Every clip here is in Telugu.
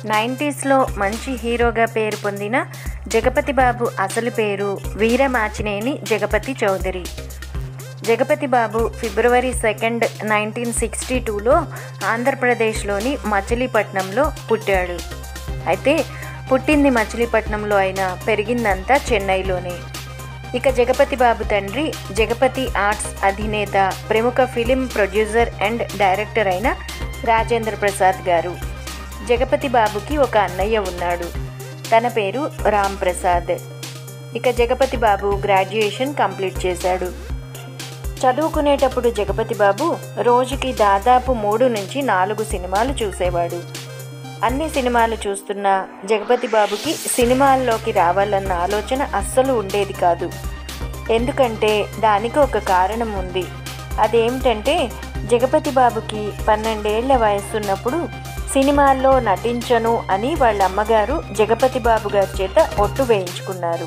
నైంటీస్లో మంచి హీరోగా పేరు పొందిన జగపతి బాబు అసలు పేరు Veeramachineni Jagapathi Chowdary Jagapathi Babu February second nineteen sixty టూలో ఆంధ్రప్రదేశ్లోని మచిలీపట్నంలో పుట్టాడు అయితే పుట్టింది మచిలీపట్నంలో అయినా పెరిగిందంతా చెన్నైలోనే ఇక జగపతి బాబు తండ్రి జగపతి ఆర్ట్స్ అధినేత ప్రముఖ ఫిలిం ప్రొడ్యూసర్ అండ్ డైరెక్టర్ అయిన రాజేంద్ర ప్రసాద్ గారు జగపతి బాబుకి ఒక అన్నయ్య ఉన్నాడు తన పేరు రామ్ ప్రసాద్ ఇక జగపతి బాబు గ్రాడ్యుయేషన్ కంప్లీట్ చేశాడు చదువుకునేటప్పుడు జగపతి బాబు రోజుకి దాదాపు మూడు నుంచి నాలుగు సినిమాలు చూసేవాడు అన్ని సినిమాలు చూస్తున్న జగపతి బాబుకి సినిమాల్లోకి రావాలన్న ఆలోచన అస్సలు ఉండేది కాదు ఎందుకంటే దానికి ఒక కారణం ఉంది అదేమిటంటే జగపతి బాబుకి పన్నెండేళ్ల వయసున్నప్పుడు సినిమాల్లో నటించను అని వాళ్ళ అమ్మగారు జగపతి బాబు గారి చేత ఒట్టు వేయించుకున్నారు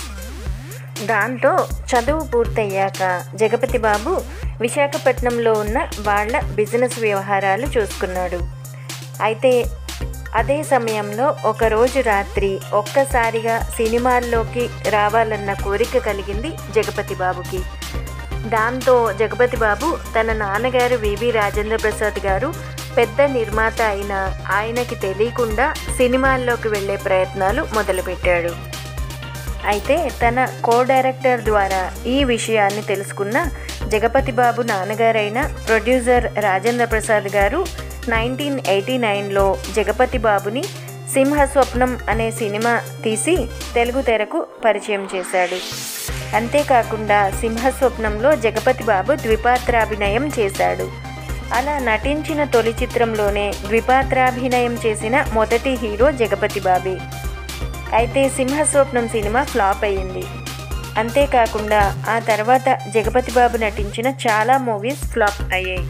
దాంతో చదువు పూర్తయ్యాక జగపతి బాబు విశాఖపట్నంలో ఉన్న వాళ్ళ బిజినెస్ వ్యవహారాలు చూసుకున్నాడు అయితే అదే సమయంలో ఒకరోజు రాత్రి ఒక్కసారిగా సినిమాల్లోకి రావాలన్న కోరిక కలిగింది జగపతి బాబుకి దాంతో జగపతి బాబు తన నాన్నగారు వివి రాజేంద్ర ప్రసాద్ గారు పెద్ద నిర్మాత అయిన ఆయనకి తెలియకుండా సినిమాల్లోకి వెళ్ళే ప్రయత్నాలు మొదలుపెట్టాడు అయితే తన కో డైరెక్టర్ ద్వారా ఈ విషయాన్ని తెలుసుకున్న జగపతి బాబు నాన్నగారైన ప్రొడ్యూసర్ రాజేంద్ర ప్రసాద్ గారు నైన్టీన్ ఎయిటీ నైన్లో జగపతి బాబుని సింహస్వప్నం అనే సినిమా తీసి తెలుగు తెరకు పరిచయం చేశాడు అంతేకాకుండా సింహస్వప్నంలో జగపతి బాబు ద్విపాత్రాభినయం చేశాడు అలా నటించిన తొలి చిత్రంలోనే ద్విపాత్రాభినయం చేసిన మొదటి హీరో జగపతి బాబే అయితే సింహస్వప్నం సినిమా ఫ్లాప్ అయ్యింది అంతేకాకుండా ఆ తర్వాత జగపతి బాబు నటించిన చాలా మూవీస్ ఫ్లాప్ అయ్యాయి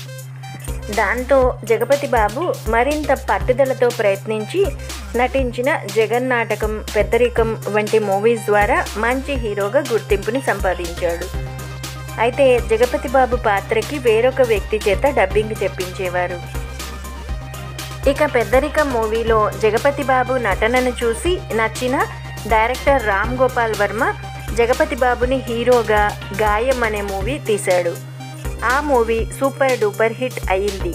దాంతో జగపతి బాబు మరింత పట్టుదలతో ప్రయత్నించి నటించిన జగన్నాటకం పెద్దరికం వంటి మూవీస్ ద్వారా మంచి హీరోగా గుర్తింపుని సంపాదించాడు అయితే జగపతి బాబు పాత్రకి వేరొక వ్యక్తి చేత డబ్బింగ్ చెప్పించేవారు ఇక పెద్దరికం మూవీలో జగపతి బాబు నటనను చూసి నచ్చిన డైరెక్టర్ రామ్ గోపాల్ వర్మ జగపతి బాబుని హీరోగా గాయం అనే మూవీ తీశాడు ఆ మూవీ సూపర్ డూపర్ హిట్ అయ్యింది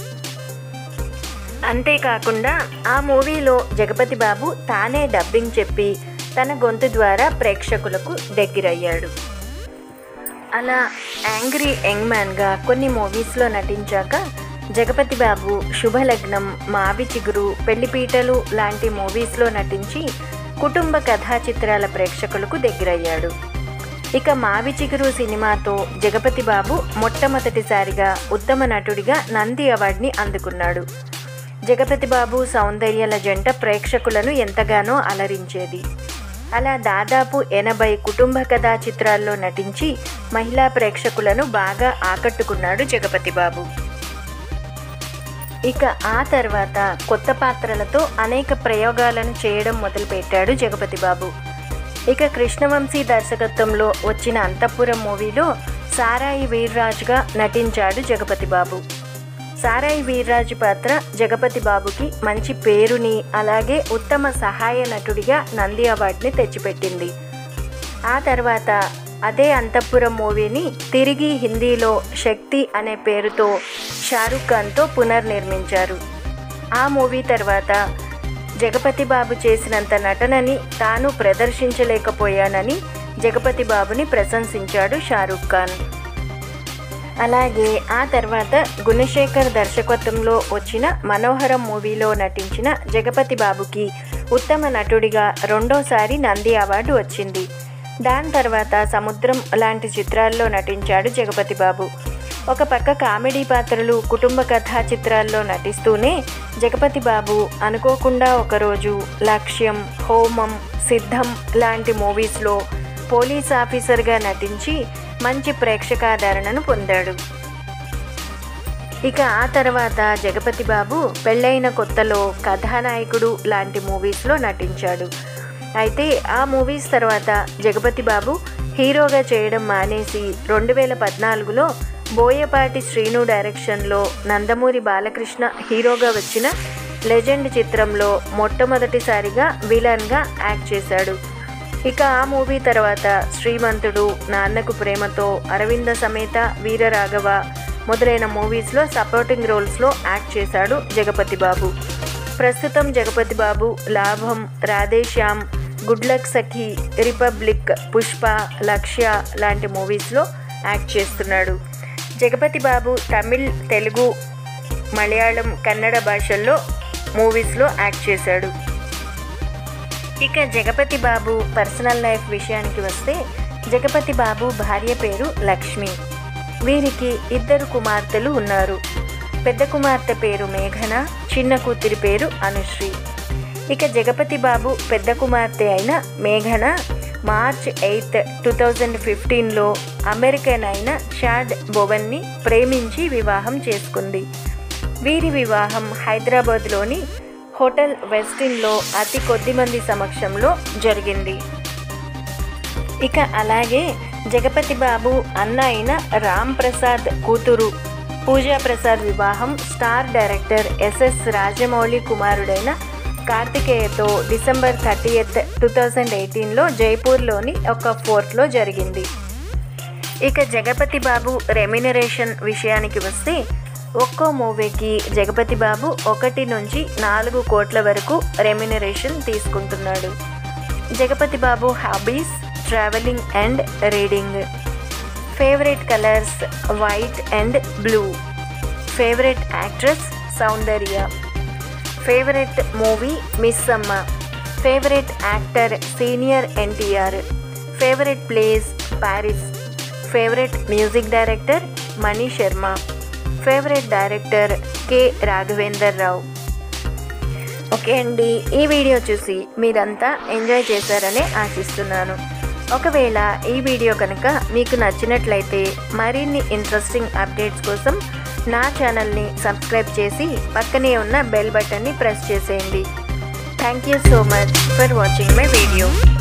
అంతేకాకుండా ఆ మూవీలో జగపతి బాబు తానే డబ్బింగ్ చెప్పి తన గొంతు ద్వారా ప్రేక్షకులకు దగ్గరయ్యాడు అలా యాంగ్రీ యంగ్ మ్యాన్గా కొన్ని మూవీస్లో నటించాక జగపతి బాబు శుభలగ్నం మావి చిగురు పెళ్లిపీటలు లాంటి మూవీస్లో నటించి కుటుంబ కథా చిత్రాల ప్రేక్షకులకు దగ్గరయ్యాడు ఇక మావి చిగురు సినిమాతో జగపతి బాబు మొట్టమొదటిసారిగా ఉత్తమ నటుడిగా నంది అవార్డుని అందుకున్నాడు జగపతి బాబు సౌందర్యాల జంట ప్రేక్షకులను ఎంతగానో అలరించేది అలా దాదాపు ఎనభై కుటుంబ కథా చిత్రాల్లో నటించి మహిళా ప్రేక్షకులను బాగా ఆకట్టుకున్నాడు జగపతి బాబు ఇక ఆ తర్వాత కొత్త పాత్రలతో అనేక ప్రయోగాలను చేయడం మొదలుపెట్టాడు జగపతి బాబు ఇక కృష్ణవంశీ దర్శకత్వంలో వచ్చిన అంతఃపురం మూవీలో సారాయి వీర్రాజుగా నటించాడు జగపతి బాబు సారాయి వీర్రాజు పాత్ర జగపతి బాబుకి మంచి పేరుని అలాగే ఉత్తమ సహాయ నటుడిగా నంది అవార్డుని తెచ్చిపెట్టింది ఆ తర్వాత అదే అంతఃపురం మూవీని తిరిగి హిందీలో శక్తి అనే పేరుతో షారుఖ్ ఖాన్తో పునర్నిర్మించారు ఆ మూవీ తర్వాత జగపతి బాబు చేసినంత నటనని తాను ప్రదర్శించలేకపోయానని జగపతి బాబుని ప్రశంసించాడు షారుఖ్ ఖాన్ అలాగే ఆ తర్వాత గుణశేఖర్ దర్శకత్వంలో వచ్చిన మనోహరం మూవీలో నటించిన జగపతి బాబుకి ఉత్తమ నటుడిగా రెండోసారి నంది అవార్డు వచ్చింది దాని తర్వాత సముద్రం లాంటి చిత్రాల్లో నటించాడు జగపతి బాబు ఒక పక్క కామెడీ పాత్రలు కుటుంబ కథా చిత్రాల్లో నటిస్తూనే జగపతి బాబు అనుకోకుండా ఒకరోజు లక్ష్యం హోమం సిద్ధం లాంటి మూవీస్లో పోలీస్ ఆఫీసర్గా నటించి మంచి ప్రేక్షకాదరణను పొందాడు ఇక ఆ తర్వాత జగపతి బాబు పెళ్ళైన కొత్తలో కథానాయకుడు లాంటి మూవీస్లో నటించాడు అయితే ఆ మూవీస్ తర్వాత జగపతి బాబు హీరోగా చేయడం మానేసి రెండు వేల పద్నాలుగులో బోయపాటి శ్రీను డైరెక్షన్లో నందమూరి బాలకృష్ణ హీరోగా వచ్చిన లెజెండ్ చిత్రంలో మొట్టమొదటిసారిగా విలన్గా యాక్ట్ చేశాడు ఇక ఆ మూవీ తర్వాత శ్రీమంతుడు నాన్నకు ప్రేమతో అరవింద సమేత వీరరాఘవ మొదలైన మూవీస్లో సపోర్టింగ్ రోల్స్లో యాక్ట్ చేశాడు జగపతి బాబు ప్రస్తుతం Jagapathi Babu Laabam Radheshyam good luck Sakhi Republic Pushpa Lakshya లాంటి మూవీస్లో యాక్ట్ చేస్తున్నాడు జగపతి బాబు తమిళ్ తెలుగు మలయాళం కన్నడ భాషల్లో మూవీస్లో యాక్ట్ చేశాడు ఇక జగపతి బాబు పర్సనల్ లైఫ్ విషయానికి వస్తే జగపతి బాబు భార్య పేరు లక్ష్మి వీరికి ఇద్దరు కుమార్తెలు ఉన్నారు పెద్ద కుమార్తె పేరు మేఘన చిన్న కూతురి పేరు అనుశ్రీ ఇక జగపతి బాబు పెద్ద కుమార్తె అయిన మేఘన మార్చ్ ఎయిత్ టూ థౌజండ్ ఫిఫ్టీన్లో అమెరికన్ అయిన షాడ్ బోవన్ని ప్రేమించి వివాహం చేసుకుంది వీరి వివాహం హైదరాబాద్లోని హోటల్ వెస్టిన్లో అతి కొద్ది మంది సమక్షంలో జరిగింది ఇక అలాగే జగపతి బాబు అన్న అయిన రామ్ ప్రసాద్ కూతురు పూజా ప్రసాద్ వివాహం స్టార్ డైరెక్టర్ ఎస్ఎస్ రాజమౌళి కుమారుడైన కార్తికేయతో డిసెంబర్ థర్టీయత్ టూ థౌజండ్ ఎయిటీన్లో జైపూర్లోని ఒక ఫోర్ట్లో జరిగింది ఇక జగపతి బాబు రెమ్యునరేషన్ విషయానికి వస్తే ఒక్కో మూవీకి జగపతి బాబు ఒకటి నుంచి నాలుగు కోట్ల వరకు రెమ్యునరేషన్ తీసుకుంటున్నాడు Jagapathi Babu hobbies travelling and reading favourite colours white and blue favourite actress Soundarya favourite movie miss Amma favourite actor senior NTR favourite place Paris favourite music director Mani Sharma favourite director K Raghavender Rao okay అండి ఈ వీడియో చూసి మీరంతా ఎంజాయ్ చేశారని ఆశిస్తున్నాను ఒకవేళ ఈ వీడియో కనుక మీకు నచ్చినట్లయితే మరిన్ని ఇంట్రెస్టింగ్ అప్డేట్స్ కోసం నా ఛానల్ని సబ్స్క్రైబ్ చేసి పక్కనే ఉన్న బెల్ బటన్ని ప్రెస్ చేసేయండి thank you so much for watching my video